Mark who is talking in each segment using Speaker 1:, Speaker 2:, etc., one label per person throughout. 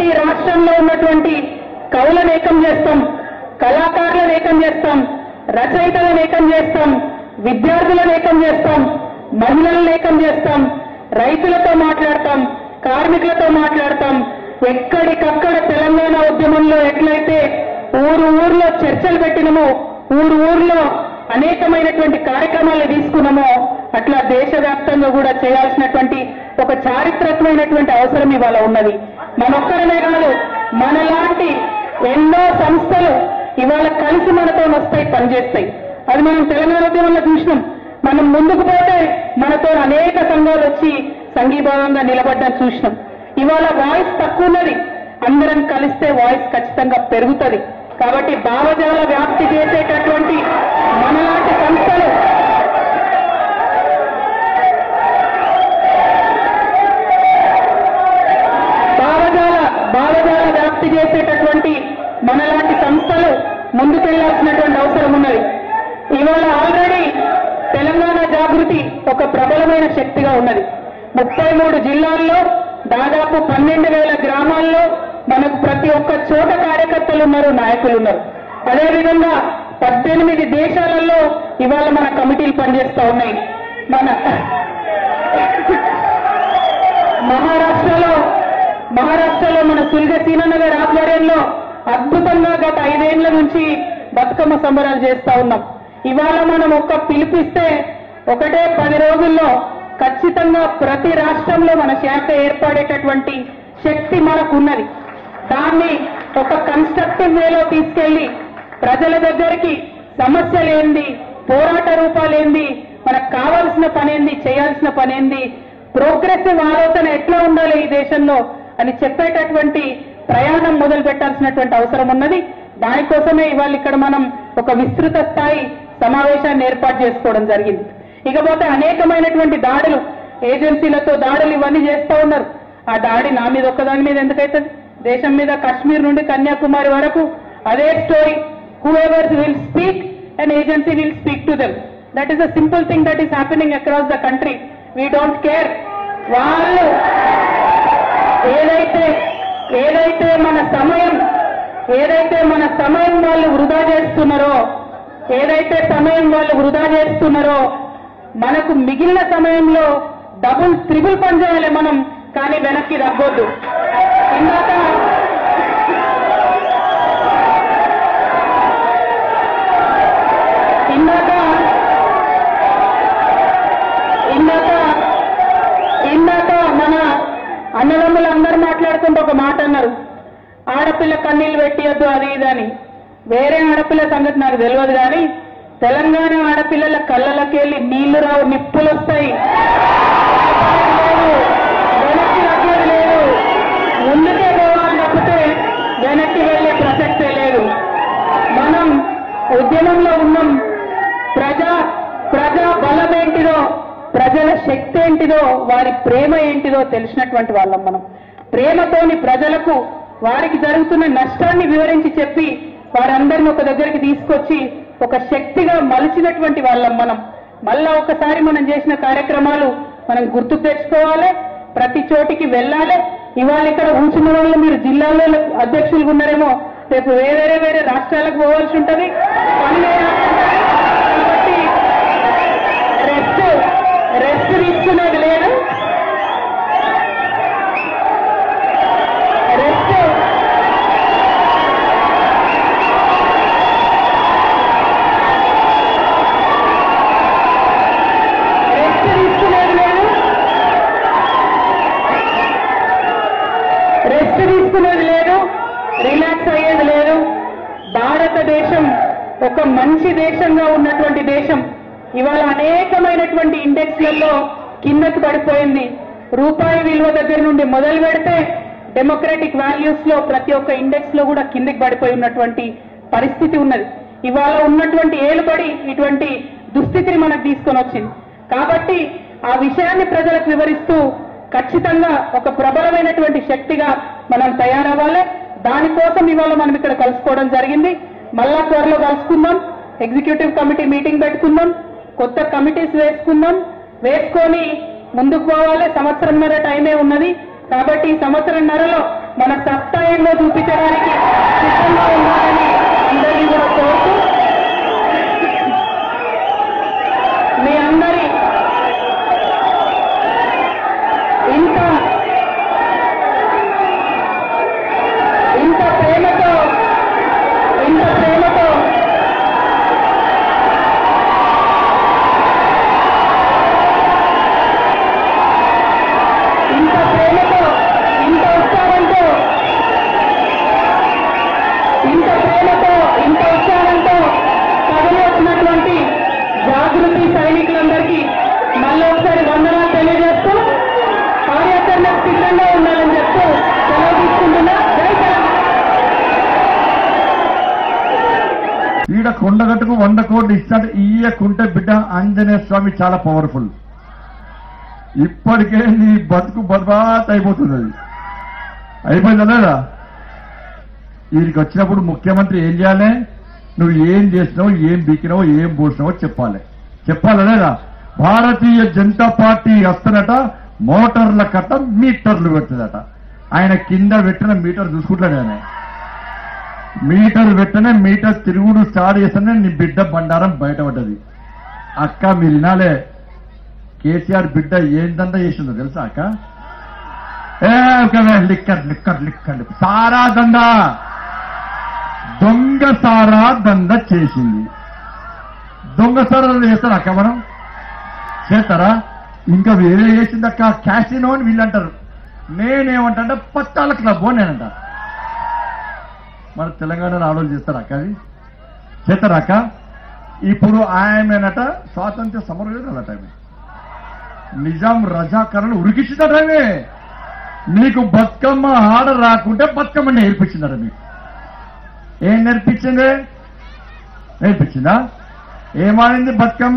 Speaker 1: ప్రతి రాష్ట్రంలో ఉన్నటువంటి కవులను ఏకం చేస్తాం కళాకారులను ఏకం చేస్తాం రచయితలను ఏకం చేస్తాం విద్యార్థులను ఏకం చేస్తాం మహిళలను ఏకం చేస్తాం రైతులతో మాట్లాడతాం కార్మికులతో మాట్లాడతాం ఎక్కడికక్కడ తెలంగాణ ఉద్యమంలో ఎట్లయితే ఊరు ఊర్లో చర్చలు పెట్టినమో ఊరు ఊర్లో అనేకమైనటువంటి కార్యక్రమాలు తీసుకున్నామో అట్లా దేశవ్యాప్తంగా కూడా చేయాల్సినటువంటి ఒక చారిత్రకమైనటువంటి అవసరం ఇవాళ ఉన్నది మనొక్కరమే కాదు మనలాంటి ఎన్నో సంస్థలు ఇవాళ కలిసి మనతో వస్తాయి పనిచేస్తాయి అది మనం తెలంగాణ ఉద్యమంలో చూసినాం మనం ముందుకు పోతే మనతో అనేక సంఘాలు వచ్చి సంఘీభావంగా నిలబడ్డం చూసినాం ఇవాళ వాయిస్ తక్కువ ఉన్నది అందరం కలిస్తే వాయిస్ ఖచ్చితంగా పెరుగుతుంది కాబట్టి భావజాల వ్యాప్తి చేసేటటువంటి మనలాంటి సంస్థలు భావజాల భావజాల వ్యాప్తి చేసేటటువంటి మనలాంటి సంస్థలు ముందుకెళ్లాల్సినటువంటి అవసరం ఉన్నది ఇవాళ ఆల్రెడీ తెలంగాణ జాగృతి ఒక ప్రబలమైన శక్తిగా ఉన్నది ముప్పై మూడు జిల్లాల్లో దాదాపు పన్నెండు వేల గ్రామాల్లో మనకు ప్రతి ఒక్క చోట కార్యకర్తలు ఉన్నారు నాయకులు ఉన్నారు అదేవిధంగా పద్దెనిమిది దేశాలలో ఇవాళ మన కమిటీలు పనిచేస్తా ఉన్నాయి మన మహారాష్ట్రలో మహారాష్ట్రలో మన సుల్గ సీనన్న గారి ఆధ్వర్యంలో అద్భుతంగా గత ఐదేళ్ల నుంచి బతుకమ్మ సంబరాలు చేస్తా ఉన్నాం ఇవాళ మనం ఒక్క పిలిపిస్తే ఒకటే పది రోజుల్లో ఖచ్చితంగా ప్రతి రాష్ట్రంలో మన శాఖ ఏర్పడేటటువంటి శక్తి మనకు ఉన్నది దాన్ని ఒక కన్స్ట్రక్టివ్ వేలో తీసుకెళ్లి ప్రజల దగ్గరికి సమస్యలేంది పోరాట రూపాలేంది మనకు కావాల్సిన పనేంది చేయాల్సిన పనేంది ప్రోగ్రెసివ్ ఆలోచన ఎట్లా ఉండాలి ఈ దేశంలో అని చెప్పేటటువంటి ప్రయాణం మొదలు పెట్టాల్సినటువంటి అవసరం ఉన్నది దానికోసమే ఇవాళ ఇక్కడ మనం ఒక విస్తృత స్థాయి సమావేశాన్ని ఏర్పాటు చేసుకోవడం జరిగింది ఇకపోతే అనేకమైనటువంటి దాడులు ఏజెన్సీలతో దాడులు ఇవన్నీ చేస్తూ ఉన్నారు ఆ దాడి నా మీద ఒక్కదాని మీద ఎందుకైతుంది దేశం మీద కాశ్మీర్ నుండి కన్యాకుమారి వరకు అదే story whoever will speak and agency will speak to them that is a simple thing that is happening across the country we don't care వాళ్ళు ఏదైతే ఏదైతే మన సమయం ఏదైతే మన సమయం వాళ్ళు వృధా చేస్తున్నారో ఏదైతే సమయం వాళ్ళు వృధా చేస్తున్నారో మనకు మిగిలిన సమయంలో డబుల్ త్రిబుల్ పని చేయాలి మనం కానీ వెనక్కి తగ్గొద్దు ఇందాక ఇందాక ఇందాక ఇందాక మన అన్నదమ్ములు అందరు మాట్లాడుకుంటూ ఒక మాట అన్నారు ఆడపిల్ల కన్నీళ్ళు పెట్టియద్దు అది ఇది అని వేరే ఆడపిల్ల సంగతి నాకు తెలియదు కానీ తెలంగాణ ఆడపిల్లల కళ్ళకి వెళ్ళి నీళ్లు రావు నిప్పులు వస్తాయి లేదు, వెనక్కి తగ్గేది లేదు ముందుకే పోవాలి తప్పితే వెనక్కి వెళ్ళే ప్రసక్తే లేదు మనం ఉద్యమంలో ఉన్నాం ప్రజా ప్రజా బలం ఏంటిదో ప్రజల శక్తి ఏంటిదో వారి ప్రేమ ఏంటిదో తెలిసినటువంటి వాళ్ళం మనం ప్రేమతోని ప్రజలకు వారికి జరుగుతున్న నష్టాన్ని వివరించి చెప్పి వారందరిని ఒక దగ్గరికి తీసుకొచ్చి ఒక శక్తిగా మలిచినటువంటి వాళ్ళం మనం మళ్ళా ఒకసారి మనం చేసిన కార్యక్రమాలు మనం గుర్తుకు తెచ్చుకోవాలి ప్రతి చోటికి వెళ్ళాలి ఇవాళ ఇక్కడ కూర్చున్న వాళ్ళు మీరు జిల్లాలో అధ్యక్షులుగా ఉన్నారేమో రేపు వేరే వేరే వేరే రాష్ట్రాలకు పోవాల్సి ఉంటది పని చేయాల్సి ఉంటది. కాబట్టి రెస్ట్ రెస్ట్ తీసుకునేది లేదు రెస్ట్ రెస్ట్ తీసుకునేది లేదు రెస్ట్ తీసుకునేది లేదు రిలాక్స్ అయ్యేది లేదు భారతదేశం ఒక మంచి దేశంగా ఉన్నటువంటి దేశం ఇవాళ అనేకమైనటువంటి ఇండెక్స్లలో కిందకి పడిపోయింది రూపాయి విలువ దగ్గర నుండి మొదలు పెడితే డెమోక్రటిక్ వాల్యూస్ లో ప్రతి ఒక్క ఇండెక్స్ లో కూడా కిందకి పడిపోయి ఉన్నటువంటి పరిస్థితి ఉన్నది ఇవాళ ఉన్నటువంటి ఏలుబడి ఇటువంటి దుస్థితిని మనకు తీసుకొని వచ్చింది కాబట్టి ఆ విషయాన్ని ప్రజలకు వివరిస్తూ ఖచ్చితంగా ఒక ప్రబలమైనటువంటి శక్తిగా మనం తయారవ్వాలి దానికోసం ఇవాళ మనం ఇక్కడ కలుసుకోవడం జరిగింది మళ్ళా త్వరలో కలుసుకుందాం ఎగ్జిక్యూటివ్ కమిటీ మీటింగ్ పెట్టుకుందాం కొత్త కమిటీస్ వేసుకుందాం వేసుకొని ముందుకు పోవాలి సంవత్సరంన్నర టైమే ఉన్నది కాబట్టి ఈ సంవత్సరంన్నరలో మన సత్తా ఏందో చూపించడానికి సిద్ధంగా ఉండాలని అందరినీ కూడా కోరుతూ మీ అందరి ఇంత ఇంత ప్రేమతో ఇంత ప్రేమతో ఇంత ప్రేమతో ఇంత ఉత్సాహంతో ఇంత ప్రేమతో ఇంత ఉత్సాహంతో కథలు వచ్చినటువంటి జాగృతి సైనికులందరికీ మళ్ళీ ఒకసారి వందనాలు తెలియజేస్తూ కార్యాచరణకు సిద్ధంగా ఉండాలని చెప్తూ సెలవు తీసుకుంటున్నా జై తెలంగాణ
Speaker 2: ఈడ కొండగట్టుకు వంద కోట్లు ఇస్తాడు ఇయ్యకుంటే బిడ్డ ఆంజనేయ స్వామి చాలా పవర్ఫుల్ ఇప్పటికే నీ బతుకు బర్బాత్ అయిపోతుంది అది అయిపోయిందా లేదా వీరికి వచ్చినప్పుడు ముఖ్యమంత్రి ఏం చేయాలి నువ్వు ఏం చేసినావు ఏం బీకినావు ఏం పోసినావో చెప్పాలి చెప్పాలా లేదా భారతీయ జనతా పార్టీ వస్తున్నట మోటార్ల కట్ట మీటర్లు పెడుతుందట ఆయన కింద పెట్టిన మీటర్ చూసుకుంటాడు ఆయన మీటర్ పెట్టనే మీటర్ తిరుగుడు స్టార్ట్ చేస్తేనే నీ బిడ్డ బండారం బయటపడ్డది అక్క మీరు వినాలే కేసీఆర్ బిడ్డ ఏందంతా చేసిందో తెలుసా అక్క ఏ ఒక లిక్కర్ లిక్కర్ లిక్కర్ సారా దంద దొంగ సారా దంద చేసింది దొంగ సారా దంద చేస్తారా అక్క మనం చేస్తారా ఇంకా వేరే చేసింది అక్క క్యాసినో అని వీళ్ళు అంటారు నేనేమంటా పత్తాల క్లబ్ అని నేనంట మన తెలంగాణలో ఆలోచన చేస్తారా అక్క అది చేస్తారా అక్క ఇప్పుడు ఆయనట స్వాతంత్ర సమరయోధులట ఆమె నిజాం రజాకరణ ఉరికిచ్చిందట ఆమె మీకు బతుకమ్మ ఆడ రాకుంటే బతుకమ్మ నేర్పించిందట మీకు ఏం నేర్పించింది నేర్పించిందా ఏమాడింది బతుకమ్మ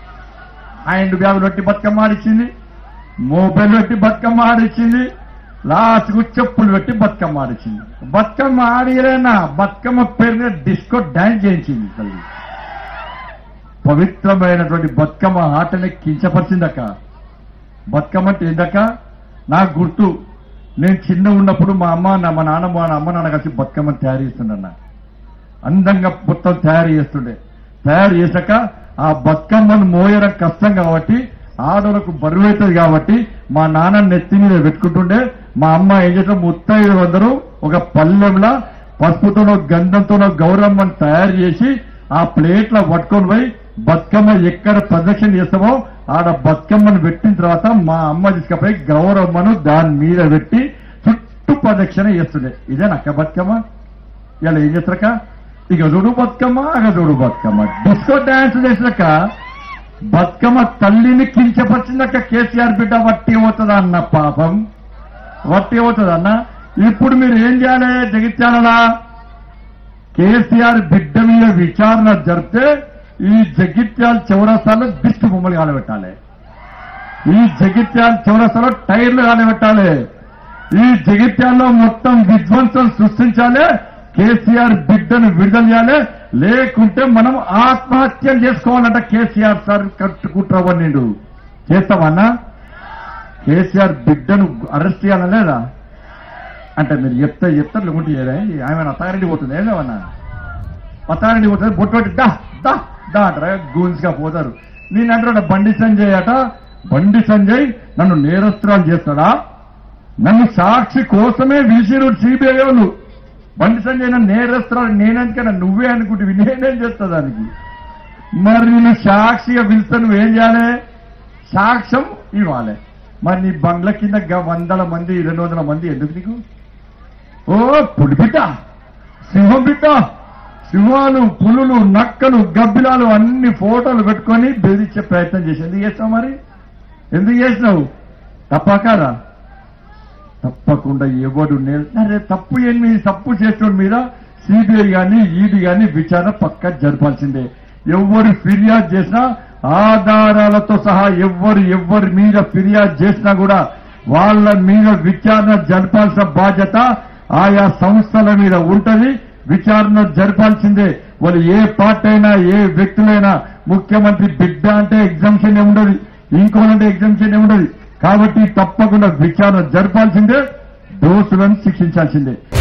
Speaker 2: ఆయన బ్యాగులు పెట్టి బతుకమ్మ ఆడిచ్చింది మోబైల్ పెట్టి బతుకమ్మ ఆడిచ్చింది లాస్ట్కు చెప్పులు పెట్టి బతుకమ్మ ఆడిచ్చింది బతుకమ్మ ఆడిరేనా బతుకమ్మ పేరు మీద డిస్కో డాన్స్ చేయించింది తల్లి పవిత్రమైనటువంటి బతుకమ్మ ఆటని కించపరిచిందక్క బతుకమ్మ అంటే ఏందక్క నాకు గుర్తు నేను చిన్న ఉన్నప్పుడు మా అమ్మ నా మా నాన్న మా అమ్మ నాన్న కలిసి బతుకమ్మ తయారు చేస్తుండన్న అందంగా మొత్తం తయారు చేస్తుండే తయారు చేశాక ఆ బతుకమ్మను మోయడం కష్టం కాబట్టి ఆడలకు బరువు అవుతుంది కాబట్టి మా నాన్న నెత్తి మీద పెట్టుకుంటుండే మా అమ్మ ఏం చేసిన ముత్తైదు అందరూ ఒక పల్లెంలా పసుపుతోనో గంధంతోనో గౌరమ్మను తయారు చేసి ఆ ప్లేట్ల పట్టుకొని పోయి బతుకమ్మ ఎక్కడ ప్రదక్షిణ చేస్తామో ఆడ బతుకమ్మను పెట్టిన తర్వాత మా అమ్మ తీసుకపోయి గౌరమ్మను దాని మీద పెట్టి చుట్టూ ప్రదక్షిణ చేస్తుండే ఇదే నక్క బతుకమ్మ ఇలా ఏం చేస్తారక ఇక చూడు బతుకమ్మ అగ చూడు బతుకమ్మ డిస్కో డాన్స్ చేసినాక బతుకమ్మ తల్లిని కించపరిచినాక కేసీఆర్ బిడ్డ వట్టి అవుతుందా అన్న పాపం వట్టి అవుతుంది అన్న ఇప్పుడు మీరు ఏం చేయాలి జగిత్యాలలా కేసీఆర్ బిడ్డ మీద విచారణ జరిపితే ఈ జగిత్యాల చౌరస్తాలో దిష్టి బొమ్మలు కాలబెట్టాలి ఈ జగిత్యాల చౌరస్తాలో టైర్లు కాలబెట్టాలి ఈ జగిత్యాల్లో మొత్తం విధ్వంసం సృష్టించాలి కేసీఆర్ బిడ్డను విడుదల చేయాలి లేకుంటే మనం ఆత్మహత్యలు చేసుకోవాలంట కేసీఆర్ సార్ కట్టుకుంటావని నేను చేస్తామన్నా కేసీఆర్ బిడ్డను అరెస్ట్ చేయాలా లేదా అంటే మీరు చెప్తే చెప్తారు లేకుంటే చేయరా? ఆమె అత్తారింటి పోతుంది ఏం లేవన్నా అత్తారింటి పోతుంది బొట్టు పెట్టి దా దా దా అంటారా గూన్స్ గా పోతారు నేను అంటాడు బండి సంజయ్ అట బండి సంజయ్ నన్ను నేరస్తురాలు చేస్తాడా నన్ను సాక్షి కోసమే విసిరు సిబిఐ వాళ్ళు బండి సంజయ్ నన్ను నేరస్తురాలు నేనందుకన్నా నువ్వే అనుకుంటే నేనేం చేస్తా దానికి మరి నేను సాక్షిగా పిలిస్తే నువ్వేం చేయాలి సాక్ష్యం ఇవ్వాలి మరి నీ బంగ్ల కింద గ- వందల మంది రెండు వందల మంది ఎందుకు నీకు ఓ పులి బిడ్డ సింహం బిడ్డ సింహాలు పులులు నక్కలు గబ్బిలాలు అన్ని ఫోటోలు పెట్టుకొని బెదిరించే ప్రయత్నం చేసి ఎందుకు చేస్తావు మరి ఎందుకు చేసినావు తప్పకారా తప్పకుండా ఎవడు నే- అరే తప్పు ఏమి తప్పు చేసిన మీద సిబిఐ గాని ఈడీ గాని విచారణ పక్క జరపాల్సిందే ఎవరు ఫిర్యాదు చేసినా ఆధారాలతో సహా ఎవ్వరు ఎవ్వరి మీద ఫిర్యాదు చేసినా కూడా వాళ్ళ మీద విచారణ జరపాల్సిన బాధ్యత ఆయా సంస్థల మీద ఉంటది విచారణ జరపాల్సిందే వాళ్ళు ఏ పార్టీ అయినా ఏ వ్యక్తులైనా ముఖ్యమంత్రి బిడ్డ అంటే ఎగ్జామ్షన్ ఉండదు ఇంకోనంటే ఎగ్జామ్షన్ ఉండదు కాబట్టి తప్పకుండా విచారణ జరపాల్సిందే దోషులను శిక్షించాల్సిందే